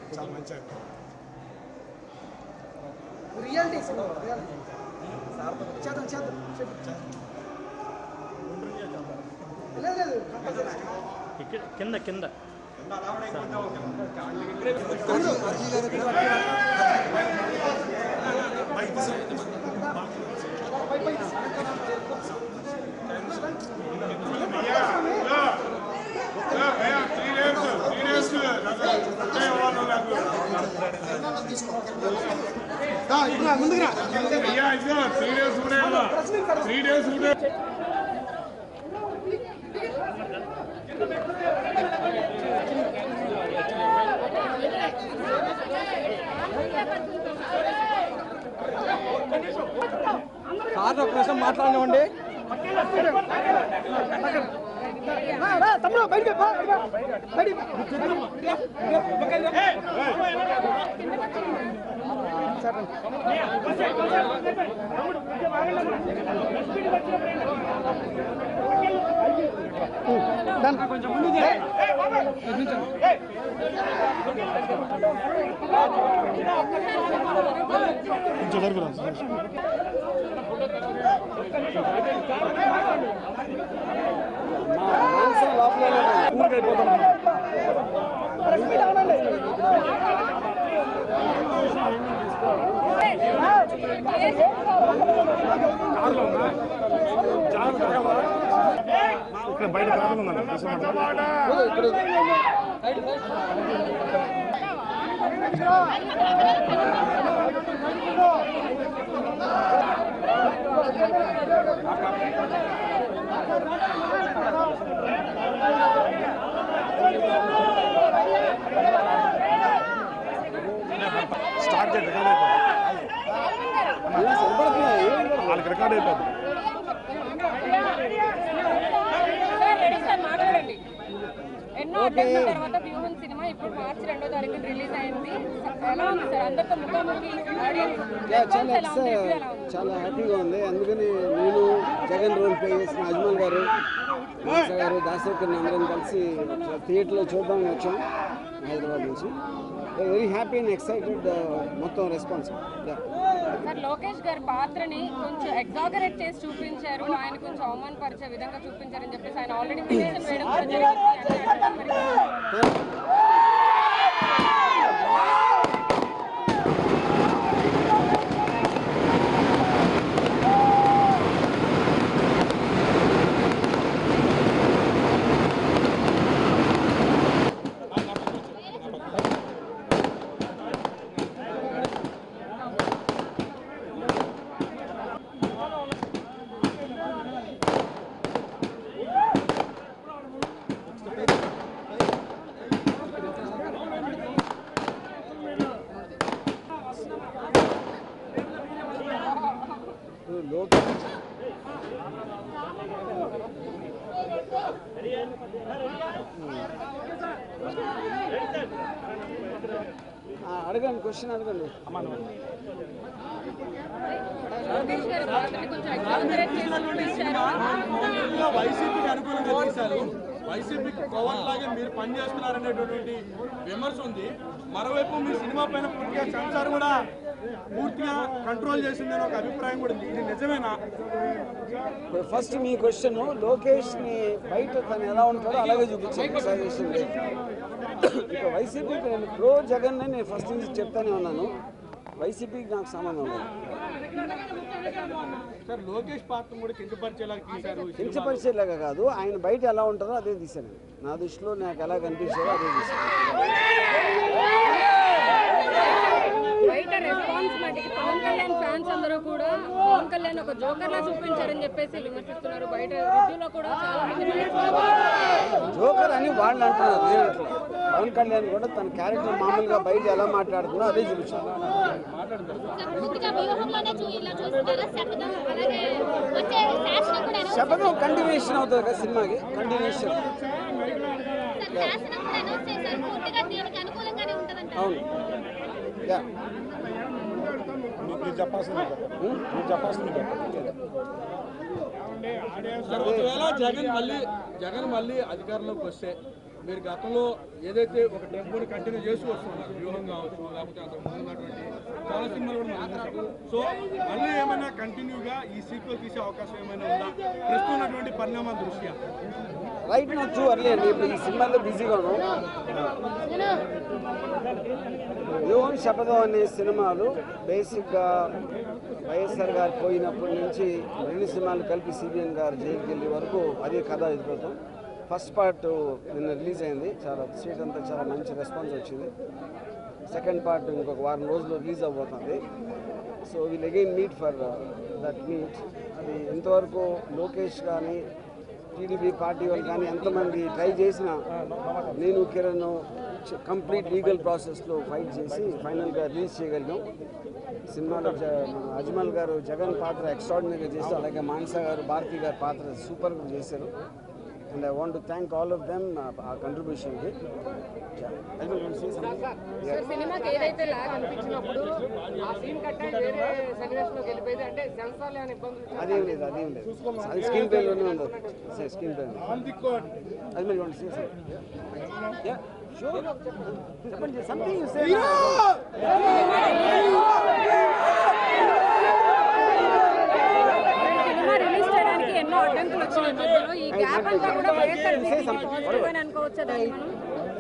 చాలా మంచి actor reality cinema reality చేద్దాం చేద్దాం చెప్పు లేదు లేదు కంపల్సరీ ఇక్కడ కింద కింద ముందుకు రా త్రీ డేస్ ఉండే సార్ ఒక నిమిషం మాట్లాడినండి తమ్ముడు బయటికి పో, బయటికి కొంచెం ముందు కొంచెం జరుగురా ఇక్కడ బయట కార్లు ఉందండి స్టార్ట్ చేయండి రికార్డ్ అయిపోతుంది వాళ్ళకి రికార్డ్ అయిపోతుంది మాట్లాడండి ఎన్నో అటెంప్ట్ తర్వాత హ్యూమన్ సినిమా ఇప్పుడు మార్చి రెండో తారీఖున రిలీజ్ అయింది ఎలా ఉంది సార్ అందరితో ముఖాముఖి ఆడియన్స్ యా, చాలా response ఎలా ఉంది ఎక్స- రివ్యూ ఎలా ఉంది చాలా హ్యాపీగా ఉంది అందుకని నేను జగన్ రోల్ ప్లే చేసిన అజ్మల్ గారు మాస గారు దాసోకర్ని అందరం కలిసి థియేటర్లో చూద్దామని వచ్చాం హైదరాబాద్ నుంచి వెరీ హ్యాపీ అండ్ ఎక్సైటెడ్ మొత్తం రెస్పాన్స్ సార్ లోకేష్ గారి పాత్రని కొంచెం ఎగ్జాగరేట్ చేసి చూపించారు ఆయన కొంచెం అవమానపరిచే విధంగా చూపించారని చెప్పేసి ఆయన ఆల్రెడీ పిటిషన్ వేయడం కూడా జరిగింది అని అంటారు. మరి లోకేష్ ఆ, అడగండి క్వశ్చన్ అడగండి లోకేష్ గారి పాత్రని కొంచెం ఎగ్జాగరేట్ చేసి చూపించారు వైసీపీకి అనుకూలంగా తీశారు వైసీపీకి లాగే మీరు పనిచేస్తున్నారనేటటువంటి విమర్శ ఉంది మరోవైపు మీ సినిమా పైన పూర్తిగా సెన్సార్ కూడా పూర్తిగా కంట్రోల్ చేసిందని ఒక అభిప్రాయం కూడా ఉంది ఇది నిజమేనా ఇప్పుడు ఫస్ట్ మీ క్వశ్చన్ లోకేష్ ని బయట తను ఎలా ఉంటాడో అలాగే చూపించాను సజెషన్ ఇక వైసీపీకి నేను ప్రో జగన్ అని నేను ఫస్ట్ నుంచి చెప్తానే ఉన్నాను వైసీపీకి నాకు సంబంధం లేదు సార్ లోకేష్ పాత్ర కూడా కించపరిచేలాగా తీశారు ఈ సినిమా. కించపరిచేలాగా కాదు ఆయన బయట ఎలా ఉంటారో అదే తీశాను నా దృష్టిలో నాకు ఎలా కనిపించారో అదే తీశాను బయట రెస్పాన్స్ మటుకి పవన్ కళ్యాణ్ ఫ్యాన్స్ అందరూ కూడా పవన్ కళ్యాణ్ ఒక జోకర్ లా చూపించారని చెప్పేసి విమర్శిస్తున్నారు బయట రివ్యూలో కూడా చాలా మంది జోకర్ అని వాళ్ళు అంటున్నారు నేను అట్లా పవన్ కళ్యాణ్ కూడా తన క్యారెక్టర్ మామూలుగా బయట ఎలా మాట్లాడుతుందో అదే చూపించాను పూర్తిగా వ్యూహంలోనే చూ ఇలా చూస్తున్నారా శపథం అలాగే వచ్చే శాసనం కూడా అనౌన్స్ శపథం కంటిన్యూషన్ అవుతుంది కదా సినిమాకి కంటిన్యూషన్ చేశారు శాసనం కూడా అనౌన్స్ చేశారు పూర్తిగా దీనికి అనుకూలంగానే ఉంటుందంట అవును యా మీరు చెప్పాల్సింది మీరు చెప్పాల్సింది సార్, ఒకవేళ జగన్ మళ్ళీ జగన్ మళ్ళీ అధికారంలోకి వస్తే మీరు గతంలో ఏదైతే ఒక టెంపోని కంటిన్యూ చేస్తూ వస్తున్నారు వ్యూహం కావచ్చు లేకపోతే అంతకు ముందు ఉన్నటువంటి చాలా సినిమాలు కూడా మనం చూసాం. సో మళ్ళీ ఏమైనా కంటిన్యూగా ఈ సీక్వెల్ తీసే అవకాశం ఏమైనా ఉందా ప్రస్తుతం ఉన్నటువంటి పరిణామాల దృష్ట్యా రైట్ నా టూ అర్లీ అండి ఇప్పుడు ఈ సినిమాలో బిజీగా ఉన్నాం వ్యూహం శపథం అనే సినిమాలు బేసిక్గా వైఎస్ఆర్ గారు పోయినప్పటి నుంచి రెండు సినిమాలు కలిపి సిబిఎన్ గారు జైలుకి వెళ్ళే వరకు అదే కథ ఎదుగుతాం ఫస్ట్ పార్ట్ నిన్న రిలీజ్ అయింది చాలా స్ట్రీట్ అంతా చాలా మంచి రెస్పాన్స్ వచ్చింది సెకండ్ పార్ట్ ఇంకొక వారం రోజుల్లో రిలీజ్ అవబోతుంది so will again meet for that meet అది ఎంతవరకు లోకేష్ కానీ టీడీపీ పార్టీ వాళ్ళు కానీ ఎంతమంది ట్రై చేసినా నేను కిరణ్ కంప్లీట్ లీగల్ ప్రాసెస్లో ఫైట్ చేసి ఫైనల్గా రిలీజ్ చేయగలిగాం సినిమాలో జ మన అజ్మల్ గారు జగన్ పాత్ర ఎక్స్ట్రాడినరీగా చేశారు అలాగే మానస గారు భారతి గారి పాత్ర సూపర్గా చేశారు and I want to thank all of them ఆ కంట్రిబ్యూషన్కి సార్ సినిమాకి ఏదైతే లాగ్ అనిపించినప్పుడు ఆ సీన్ కట్ అయి వేరే సన్నివేశంలోకి వెళ్ళిపోయింది అంటే సెన్సార్ లేని ఇబ్బందులు అదేం లేదు అదేం లేదు అది స్క్రీన్ ప్లేలోనే ఉంది స్క్రీన్ ప్లే అది మీరు ఇవ్వండి see, sir. Yeah, sure. చెప్పండి something you say cinema release చేయడానికి ఎన్నో అడ్డంకులు వచ్చినాయి మధ్యలో ఈ గ్యాప్ అంతా కూడా వైఎస్ఆర్సీపీ పాజిటివ్ అని అనుకోవచ్చా దాన్ని మనం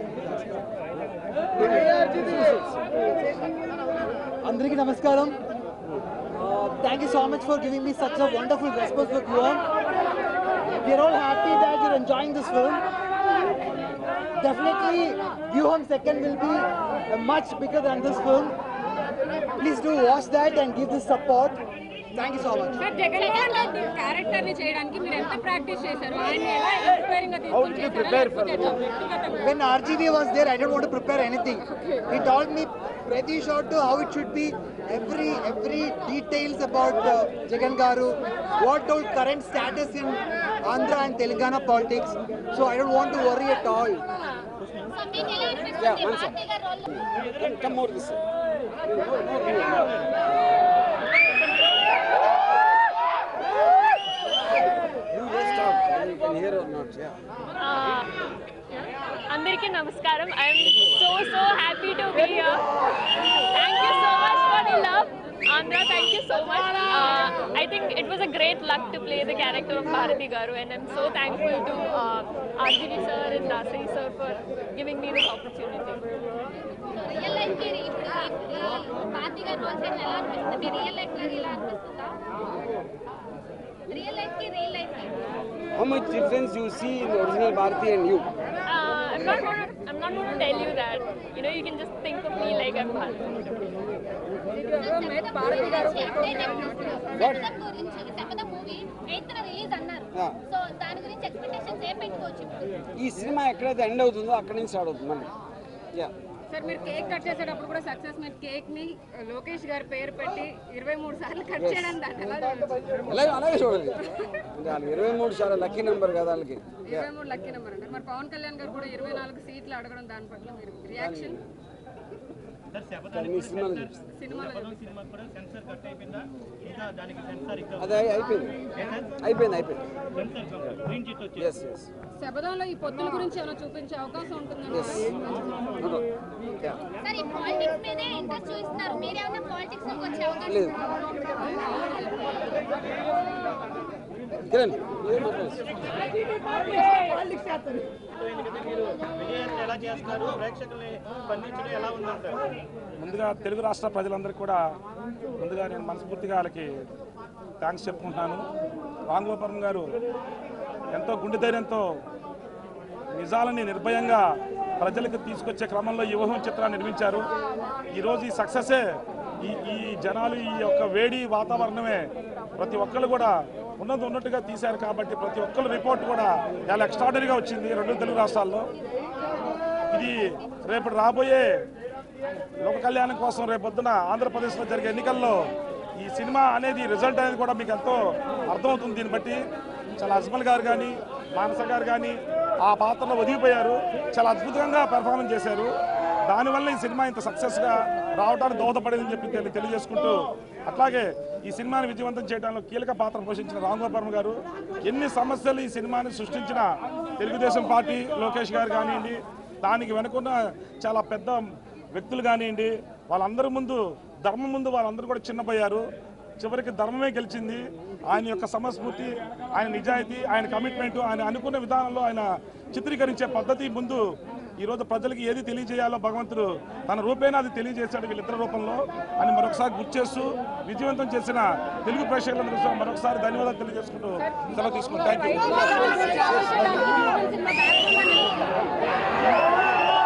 అందరికీ నమస్కారం thank you so much for giving me such a wonderful response for Vyuham we're all happy that you're enjoying this film definitely Vyuham second will be much bigger than this film please do watch that and give this support thank you so much sir Jagan గారి character ని చేయడానికి మీరు ఎంత practice చేశారు ఆయన ఎలా inspiring గా How did you prepare for తీసుకొని it? వ్యక్తిగతంగా When RGB was there, I didn't want to prepare anything. He told me pretty short to how it should be, every every details about uh, Jagan Garu, what all current status in Andhra and Telangana politics. So I don't want to worry at all. So మీకు ఎలా Yeah, అనిపిస్తుంది one Bharati గారి role Come more this way. You just talk, whether you can hear or not, yeah. అందరికీ నమస్కారం I'm so so happy to be here thank you so much for the love Andhra thank you so much I think it was a great luck to play the character of Bharati garu and I'm so thankful to RGV sir and Dasari sir for giving me this opportunity real life కి ఇప్పుడు భారతి గారి role చేయడం ఎలా అనిపిస్తుంది real life లాగా ఇలా అనిపిస్తుందా real life కి రియల్ లైఫ్ కి How much difference you see in the original Bharati and you? I'm not going to I'm not going to tell you that. You know, you can just think of me like I'm Bharati. Bharati garu Shapatham గురించి Shapatham movie eighth release అన్నారు Yeah. So దాని గురించి expectations ఏం పెట్టుకోవచ్చు ఇప్పుడు ఈ cinema ఎక్కడైతే end అవుతుందో అక్కడి నుంచి స్టార్ట్ అవుతుంది మళ్ళీ యా సార్ మీరు కేక్ కట్ చేసేటప్పుడు కూడా సక్సెస్ మీరు కేక్ ని లోకేష్ గారి పేరు పెట్టి ఇరవై మూడు సార్లు కట్ చేయడం దాన్ని ఎలా చూడొచ్చు? అలాగే అలాగే చూడాలి అంటే వాళ్ళకి ఇరవై మూడు చాలా లక్కీ నెంబర్ కదా వాళ్ళకి ఇరవై మూడు లక్కీ నెంబర్ అంటారు మరి పవన్ కళ్యాణ్ గారు కూడా ఇరవై నాలుగు సీట్లు అడగడం దాని పట్ల మీరు రియాక్షన్ సార్ మీ శపథానికి సినిమాలో చూపిస్తాను సినిమాలో శపథం సినిమా కూడా సెన్సార్ కట్ అయిపోయిందా ఇంకా దానికి సెన్సార్ ఇంకా అది అయి- అయిపోయింది అయిపోయింది అయిపోయింది సెన్సార్ గ్రీన్ చిట్ వచ్చి ఎస్ ఎస్ శబదంలో ఈ పొత్తుల గురించి ఏమైనా చూపించే అవకాశం ఉంటుందండి యా సార్ ఈ పాలిటిక్స్ మీదే ఇంట్రెస్ట్ చూపిస్తున్నారు మీరేమన్నా పాలిటిక్స్ లోకి వచ్చే అవకాశం లేదు కిరణ్ ఏం మాట్లాడచ్చు విజయాన్ని ఎలా చేస్తున్నారు ప్రేక్షకుల్ని స్పందించడం ఎలా ఉందంటారు ముందుగా తెలుగు రాష్ట్ర ప్రజలందరికీ కూడా ముందుగా నేను మనస్ఫూర్తిగా వాళ్ళకి థ్యాంక్స్ చెప్పుకుంటున్నాను రాంగోపురం గారు ఎంతో గుండె ధైర్యంతో నిజాలని నిర్భయంగా ప్రజలకు తీసుకొచ్చే క్రమంలో ఈ ఊహం చిత్రాన్ని నిర్మించారు ఈరోజు ఈ సక్సెసే ఈ ఈ జనాలు ఈ యొక్క వేడి వాతావరణమే ప్రతి ఒక్కరు కూడా ఉన్నది ఉన్నట్టుగా తీశారు కాబట్టి ప్రతి ఒక్కరు రిపోర్ట్ కూడా చాలా ఎక్స్ట్రాడనరీగా వచ్చింది రెండు తెలుగు రాష్ట్రాల్లో ఇది రేపు రాబోయే లోక కళ్యాణం కోసం రేపొద్దున ఆంధ్రప్రదేశ్లో జరిగే ఎన్నికల్లో ఈ సినిమా అనేది రిజల్ట్ అనేది కూడా మీకు ఎంతో అర్థమవుతుంది దీన్ని బట్టి చాలా అజ్మల్ గారు కానీ మానస గారు కానీ ఆ పాత్రలో ఒదిగిపోయారు చాలా అద్భుతంగా పెర్ఫార్మెన్స్ చేశారు దానివల్ల ఈ సినిమా ఇంత సక్సెస్గా రావడానికి దోహదపడిందని చెప్పి తెలి- తెలియజేసుకుంటూ అట్లాగే ఈ సినిమాని విజయవంతం చేయడంలో కీలక పాత్ర పోషించిన రామ్ గోపాల్ గారు ఎన్ని సమస్యలు ఈ సినిమాని సృష్టించినా తెలుగుదేశం పార్టీ లోకేష్ గారు కానివ్వండి దానికి వెనుకున్న చాలా పెద్ద వ్యక్తులు కానివ్వండి వాళ్ళందరి ముందు ధర్మం ముందు వాళ్ళందరూ కూడా చిన్నపోయారు చివరికి ధర్మమే గెలిచింది ఆయన యొక్క సమస్ఫూర్తి ఆయన నిజాయితీ ఆయన కమిట్మెంట్ ఆయన అనుకున్న విధానంలో ఆయన చిత్రీకరించే పద్ధతి ముందు ఈరోజు ప్రజలకి ఏది తెలియజేయాలో భగవంతుడు తన రూపేణా అది తెలియజేశాడు వీళ్ళిద్దరి రూపంలో అని మరొకసారి గుర్తు చేస్తూ విజయవంతం చేసిన తెలుగు ప్రేక్షకులందరూ మరొకసారి ధన్యవాదాలు తెలియజేసుకుంటూ సెలవు తీసుకుంటాం థ్యాంక్ యూ సినిమా